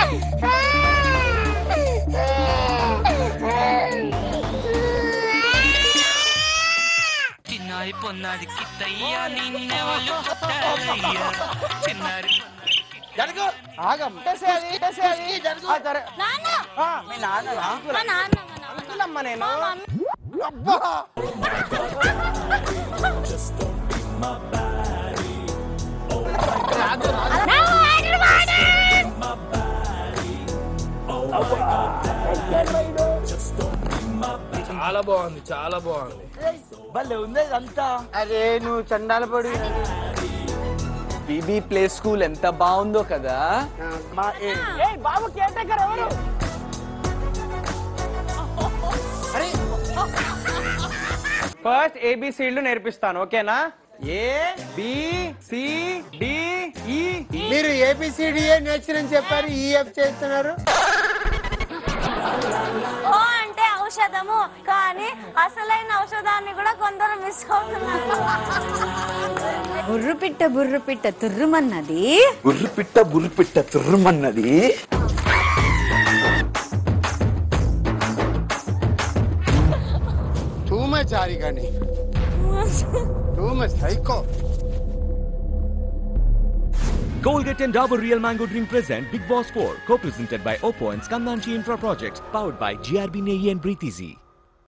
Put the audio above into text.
చిన్నారి పొన్నారి కిత్తయ్యా నిన్నెవలు కొట్టారయ్యా చిన్నారి జరుగు ఆగం చేసేయాలి, చేసేయాలి. జరుగు. ఆ, సరే. నాన్న ఆ, మీ నాన్న మా నాన్న మా నాన్న అంకులమ్మ నేను మా మమ్మీ అబ్బా. చాలా బాగుంది చాలా బాగుంది భలే ఉంది ఇదంతా అరే నువ్వు చండాల పడి బీబీ ప్లే స్కూల్ ఎంత బాగుందో కదా మా ఏ బాబు కేటకర్ ఎవరు ఫస్ట్ ఏబిసిడ్లు నేర్పిస్తాను ఓకేనా ఏ బి సి డి ఈ మీరు ఏబిసిడిఏ నేర్చునని చెప్పారు ఈఎఫ్ చేస్తున్నారు ఓ అంటే ఔషధము కానీ అసలైన ఔషధాన్ని కూడా కొందరు మిస్ అవుతున్నారు బుర్రు పిట్ట బుర్రు పిట్ట తుర్రుమన్నది బుర్రు పిట్ట బుర్రు పిట్ట తుర్రమన్నది టూ మచ్ ఆరి కానీ too much psycho Colgate and Dabur Real Mango Drink present Big Boss 4, co-presented by Oppo and Skandanchi Infra Projects, powered by GRB Ney and Breathe Easy.